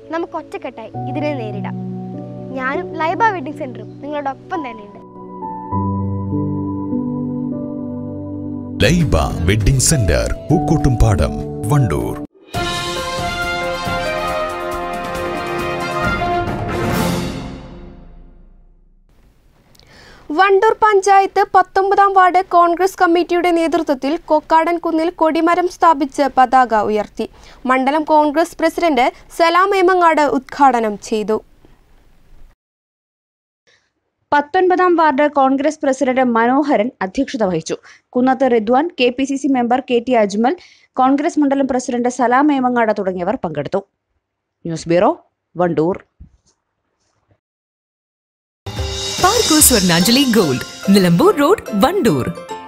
നമുക്ക് ഒറ്റക്കെട്ടായി ഇതിനെ നേരിടാം ഞാനും ലൈബ വെഡിങ് സെന്ററും നിങ്ങളുടെ ഒപ്പം തന്നെയുണ്ട് ലൈബ വെഡിംഗ് സെന്റർ പൂക്കോട്ടുംപാടം വണ്ടൂർ വണ്ടൂർ പഞ്ചായത്ത് പത്തൊമ്പതാം വാർഡ് കോൺഗ്രസ് കമ്മിറ്റിയുടെ നേതൃത്വത്തിൽ കൊക്കാടൻ കുന്നിൽ കൊടിമരം സ്ഥാപിച്ച് പതാക ഉയർത്തി മണ്ഡലം കോൺഗ്രസ് പ്രസിഡന്റ് സലാം ഏമങ്ങാട് ഉദ്ഘാടനം ചെയ്തു പത്തൊൻപതാം വാർഡ് കോൺഗ്രസ് പ്രസിഡന്റ് മനോഹരൻ അധ്യക്ഷത വഹിച്ചു Kunnath Ridwan K P C C member K T Ajmal Congress മണ്ഡലം പ്രസിഡന്റ് സലാം ഏമങ്ങാട് തുടങ്ങിയവർ പങ്കെടുത്തു news bureau Wandoor Parco Swarnanjali gold Nilambur road Wandoor